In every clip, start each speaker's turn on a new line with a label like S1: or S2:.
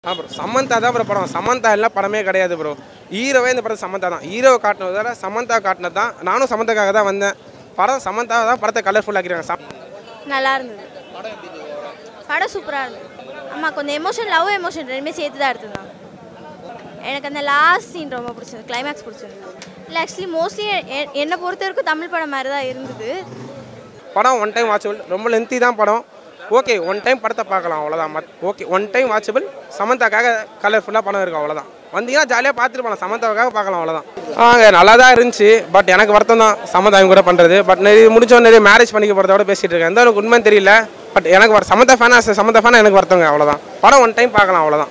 S1: ஆ bro Samantha தான் bro படம் சமந்தா எல்லாம் படமே கிடையாது ப்ரோ ஹீரோவே இந்த படம் சமந்தா தான் ஹீரோவை காட்டினதால சமந்தா காட்டினது தான் நானும் சமந்தாக்காக தான் வந்தேன் படம் சமந்தா தான் படத்தை கலர்ஃபுல் ஆக்கிருக்காங்க சம்
S2: நல்லா இருந்தது படம் சூப்பராக இருந்தது ஆமாம் கொஞ்சம் எமோஷன் லவ் எமோஷன் ரெண்டுமே சேர்த்து தான் எடுத்துருந்தாங்க எனக்கு அந்த லாஸ்ட் சீன் ரொம்ப பிடிச்சது கிளைமேக்ஸ் பிடிச்சிருந்தது இல்லை ஆக்சுவலி மோஸ்ட்லி என்னை பொறுத்த வரைக்கும் தமிழ் படம் மாதிரி தான் இருந்தது
S1: படம் ஒன் டைம் வாட்சபிள் ரொம்ப லென்த்தி தான் படம் ஓகே ஒன் டைம் படத்தை பார்க்கலாம் அவ்வளோதான் மத் ஓகே ஒன் டைம் வாட்சபிள் சமந்தாக்காக கலர்ஃபுல்லாக படம் இருக்கும் அவ்வளோதான் வந்தீங்கன்னா ஜாலியாக பார்த்துட்டு போகலாம் சமந்தாவுக்காக பார்க்கலாம் அவ்வளோதான் ஆங்க நல்லா தான் இருந்துச்சு பட் எனக்கு வருத்தம் தான் சமந்தா இவங்க கூட பண்ணுறது பட் நிறைய முடிச்ச நிறைய மேரேஜ் பண்ணிக்க போகிறதோட பேசிகிட்டு இருக்கேன் எந்த அளவுக்கு உண்மைன்னு தெரியல பட் எனக்கு வர சமந்தா ஃபேனாக சமந்தா ஃபேனாக எனக்கு வருத்தங்க அவ்வளோதான் படம் ஒன் டைம் பார்க்கலாம் அவ்வளோதான்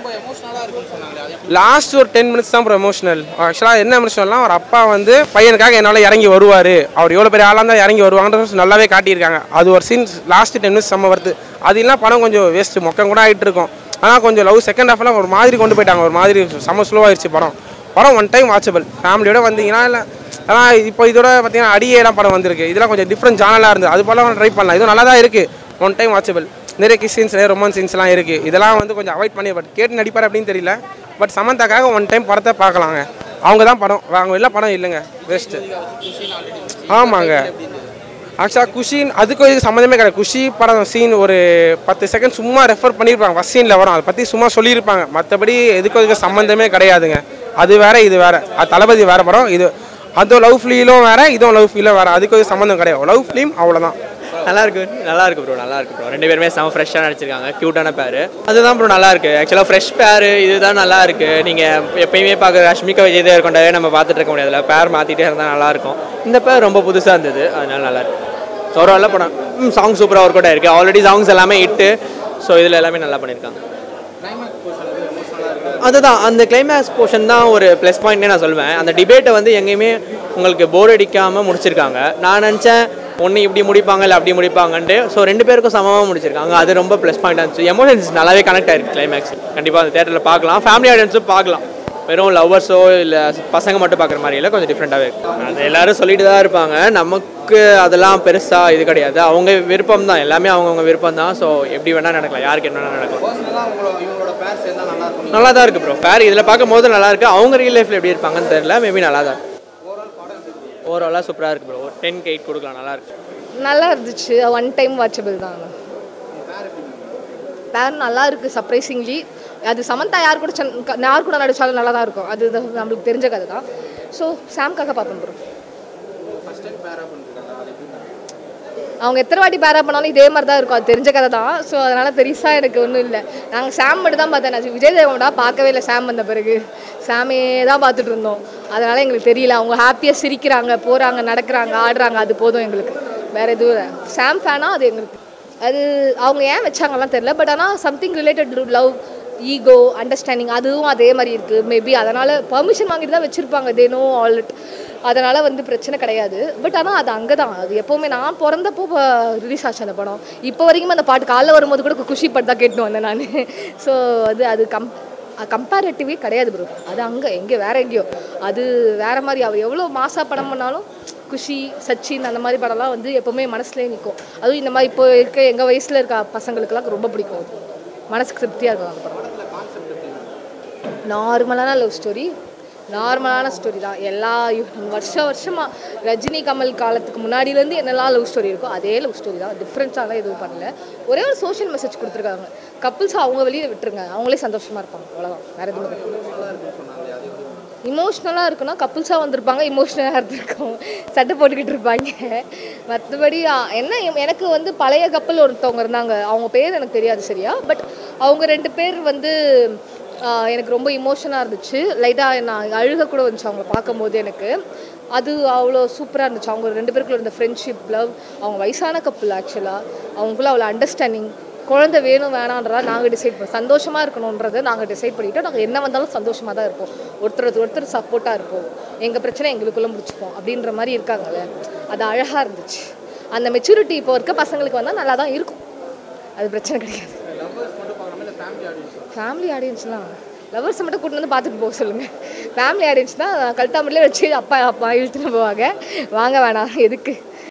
S1: லாஸ்ட் ஒரு டென் மினிட்ஸ் தான் ப்ரோ எமோஷனல் ஆக்சுவலாக என்ன எமோஷனல்னா ஒரு அப்பா வந்து பையனுக்காக என்னால் இறங்கி வருவார் அவர் எவ்வளோ பெரிய ஆளாக இருந்தால் இறங்கி வருவாங்கன்றது நல்லாவே காட்டியிருக்காங்க அது ஒரு சீன் லாஸ்ட் டென் மினிட்ஸ் செம்ம வருது அது இல்லைனா படம் கொஞ்சம் வேஸ்ட்டு மொக்கம் கூட ஆகிட்டு இருக்கும் ஆனால் கொஞ்சம் லவ் செகண்ட் ஹாஃப்லாம் ஒரு மாதிரி கொண்டு போயிட்டாங்க ஒரு மாதிரி செம்ம ஸ்லோவாகிடுச்சு படம் படம் ஒன் டைம் வாட்சபிள் ஃபேமிலியோட வந்தீங்கன்னா இல்லை ஆனால் இப்போ இதோட பார்த்தீங்கன்னா அடியேலாம் படம் வந்திருக்கு இதெல்லாம் கொஞ்சம் டிஃப்ரெண்ட் ஜானலாக இருந்தது அது போல ட்ரை பண்ணலாம் இதுவும் நல்லா தான் இருக்குது ஒன் டைம் வாட்சபிள் நிறைய கிஸ் சீன்ஸ் நிறைய ரொமான்ஸ் சீன்ஸ்லாம் இருக்குது இதெல்லாம் வந்து கொஞ்சம் அவாய்ட் பண்ணி பட் கேட்டு நடிப்பார் அப்படின்னு தெரியல பட் சமந்தாக்காக ஒன் டைம் படத்தை பார்க்கலாங்க அவங்க தான் படம் அவங்க இல்லை படம் இல்லைங்க வேஸ்ட்டு ஆமாங்க ஆக்சுவலாக குஷின் அதுக்கும் இதுக்கு சம்மந்தமே கிடையாது குஷி படம் சீன் ஒரு பத்து செகண்ட் சும்மா ரெஃபர் பண்ணியிருப்பாங்க ஃபஸ்ட் சீனில் வரும் அதை பற்றி சும்மா சொல்லியிருப்பாங்க மற்றபடி எதுக்கும் இதுக்கு சம்மந்தமே கிடையாதுங்க அது வேற இது வேற அது தளபதி வேற படம் இது அதுவும் லவ் ஃபிலீலும் வேற இதுவும் லவ் ஃபீலும் வேற அதுக்கு இதுக்கு சம்மந்தம் கிடையாது லவ் ஃபிலிம் அவ்வளோதான்
S3: நல்லா இருக்கு நல்லா இருக்கு ப்ரோ நல்லா இருக்கு ப்ரோ ரெண்டு பேருமே செம ஃப்ரெஷ்ஷாக நடிச்சிருக்காங்க க்யூட்டான பேர் அதுதான் ப்ரோ நல்லா இருக்கு ஆக்சுவலாக ஃப்ரெஷ் பேர் இதுதான் நல்லா இருக்கு நீங்கள் எப்பயுமே பார்க்குற ரஷ்மிகா விஜய் தேவர் கொண்டவே நம்ம பார்த்துட்டு இருக்க முடியாதுல பேர் மாற்றிட்டே இருந்தால் நல்லா இருக்கும் இந்த பேர் ரொம்ப புதுசாக இருந்தது அதனால நல்லா இருக்கு ஸோ ஒரு நல்ல படம் ம் சாங் சூப்பராக ஒர்க் அவுட் ஆயிருக்கு ஆல்ரெடி சாங்ஸ் எல்லாமே இட்டு ஸோ இதில் எல்லாமே நல்லா பண்ணியிருக்காங்க அதுதான் அந்த கிளைமேக்ஸ் போர்ஷன் தான் ஒரு ப்ளஸ் பாயிண்ட்னே நான் சொல்வேன் அந்த டிபேட்டை வந்து எங்கேயுமே உங்களுக்கு போர் அடிக்காமல் முடிச்சிருக்காங்க நான் நினச்சேன் ஒன்று இப்படி முடிப்பாங்க இல்லை அப்படி முடிப்பாங்கன்ட்டு ஸோ ரெண்டு பேருக்கும் சமமாக முடிச்சிருக்காங்க அது ரொம்ப ப்ளஸ் பாயிண்டாக இருந்துச்சு எமோஷன்ஸ் நல்லாவே கனெக்ட் ஆயிருக்கு கிளைமேக்ஸ் கண்டிப்பாக அந்த தேட்டரில் பார்க்கலாம் ஃபேமிலி ஆடியன்ஸும் பார்க்கலாம் வெறும் லவ்வர்ஸோ இல்லை பசங்க மட்டும் பார்க்குற மாதிரி இல்லை கொஞ்சம் டிஃப்ரெண்ட்டாகவே இருக்கும் அது எல்லாரும் சொல்லிட்டு தான் இருப்பாங்க நமக்கு அதெல்லாம் பெருசாக இது கிடையாது அவங்க விருப்பம் தான் எல்லாமே அவங்கவுங்க விருப்பம் தான் ஸோ எப்படி வேணால் நடக்கலாம் யாருக்கு என்ன வேணால் நடக்கலாம் நல்லா தான் இருக்கு ப்ரோ பேர் இதில் பார்க்கும் போது நல்லா இருக்கு அவங்க ரியல் லைஃப்ல எப்படி இருப்பாங்கன்னு தெரியல மேபி நல்லா தான் ஓவராலாக சூப்பராக இருக்கு ப்ரோ டென் எயிட் கொடுக்கலாம் நல்லா இருக்கு
S4: நல்லா இருந்துச்சு ஒன் டைம் வாட்சபிள் தான் பேர் நல்லா இருக்கு சர்ப்ரைசிங்லி அது சமந்தா யார் கூட சன் க- யார் கூட நடிச்சாலும் நல்லா தான் இருக்கும் அது தான் நம்மளுக்கு தெரிஞ்ச கதை தான் ஸோ சாம்காக பார்ப்பேன் ப்ரோ அவங்க எத்தனை வாட்டி பேரா பண்ணாலும் இதே மாதிரி தான் இருக்கும் அது தெரிஞ்ச கதை தான் ஸோ அதனால் பெருசாக எனக்கு ஒன்றும் இல்லை நாங்கள் சாம் மட்டும் தான் பார்த்தேன் நான் விஜய் தேவனோட பார்க்கவே இல்லை சாம் வந்த பிறகு சாமே தான் பார்த்துட்டு இருந்தோம் அதனால் எங்களுக்கு தெரியல அவங்க ஹாப்பியாக சிரிக்கிறாங்க போகிறாங்க நடக்கிறாங்க ஆடுறாங்க அது போதும் எங்களுக்கு வேறு எதுவும் இல்லை சாம் ஃபேனா அது எங்களுக்கு அது அவங்க ஏன் வச்சாங்கலாம் தெரியல பட் ஆனால் something related to love ego understanding அதுவும் அதே மாதிரி இருக்குது மேபி அதனால் பர்மிஷன் வாங்கிட்டு தான் வச்சுருப்பாங்க தே நோ ஆல் இட் அதனால் வந்து பிரச்சனை கிடையாது பட் ஆனால் அது அங்கே தான் அது எப்போவுமே நான் பிறந்தப்போ ரிலீஸ் ஆச்சு அந்த படம் இப்போ வரைக்கும் அந்த பாட்டு காலைல வரும்போது கூட குஷி பாட்டு தான் கேட்டு வந்தேன் நான் ஸோ அது அது கம் கம்பேரட்டிவே கிடையாது ப்ரோ அது அங்கே எங்கே வேற எங்கேயோ அது வேற மாதிரி அவர் எவ்வளோ மாசா படம் பண்ணாலும் குஷி சச்சின் அந்த மாதிரி படம்லாம் வந்து எப்போவுமே மனசுலேயே நிற்கும் அதுவும் இந்த மாதிரி இப்போ இருக்க எங்கள் வயசில் இருக்க பசங்களுக்குலாம் ரொம்ப பிடிக்கும் அது மனசுக்கு திருப்தியாக இருக்கும் அந்த படம் நார்மலான லவ் ஸ்டோரி நார்மலான ஸ்டோரி தான் எல்லா யு- வருஷம் வருஷமாக ரஜினி கமல் காலத்துக்கு முன்னாடியிலேருந்து என்னெல்லாம் லவ் ஸ்டோரி இருக்கோ அதே லவ் ஸ்டோரி தான் டிஃப்ரென்ஸாலாம் எதுவும் பண்ணல ஒரே ஒரு சோஷியல் மெசேஜ் கொடுத்துருக்காங்க கப்புள்ஸ் அவங்க வெளியில் விட்டுருங்க அவங்களே சந்தோஷமாக இருப்பாங்க அவ்வளோதான் வேறு எதுவும் இமோஷ்னலாக இருக்குன்னா கப்புள்ஸாக வந்திருப்பாங்க இமோஷ்னலாக இருந்திருக்கும் சட்டை போட்டுக்கிட்டு இருப்பாங்க மற்றபடி ஆ, என்ன எம்- எனக்கு வந்து பழைய கப்பல் ஒருத்தவங்க இருந்தாங்க அவங்க பேர் எனக்கு தெரியாது சரியா பட் அவங்க ரெண்டு பேர் வந்து ஆ, எனக்கு ரொம்ப இமோஷனாக இருந்துச்சு லைட்டாக நான் அழுக கூட வந்துச்சு அவங்கள பார்க்கும்போது எனக்கு அது அவ்வளோ சூப்பராக இருந்துச்சு அவங்க ரெண்டு பேருக்குள்ள இருந்த ஃப்ரெண்ட்ஷிப் லவ் அவங்க வயசான கப்பல் ஆக்சுவலாக அவங்களுக்குள்ள அவ்வளோ அண்டர்ஸ்டாண்டிங் குழந்தை வேணும் வேணான்றதா நாங்கள் டிசைட் பண்ணோம் சந்தோஷமாக இருக்கணுன்றதை நாங்கள் டிசைட் பண்ணிட்டோம் நாங்கள் என்ன வந்தாலும் சந்தோஷமாக தான் இருப்போம் ஒருத்தர் ஒருத்தர் சப்போர்ட்டாக இருப்போம் எங்கள் பிரச்சனை எங்களுக்குள்ளே முடிச்சுப்போம் அப்படின்ற மாதிரி இருக்காங்கல்ல அது அழகாக இருந்துச்சு அந்த மெச்சூரிட்டி இப்போ இருக்க பசங்களுக்கு வந்தால் நல்லா தான் இருக்கும் அது பிரச்சனை கிடையாது ஃபேமிலி ஆடியன்ஸ்லாம் லவர்ஸை மட்டும் கூட்டு வந்து பார்த்துட்டு போக சொல்லுங்கள் ஃபேமிலி ஆடியன்ஸ்னால் கல்தாமரிலே வச்சு அப்பா அப்பா இழுத்துட்டு போவாங்க வாங்க வேணாம் எதுக்கு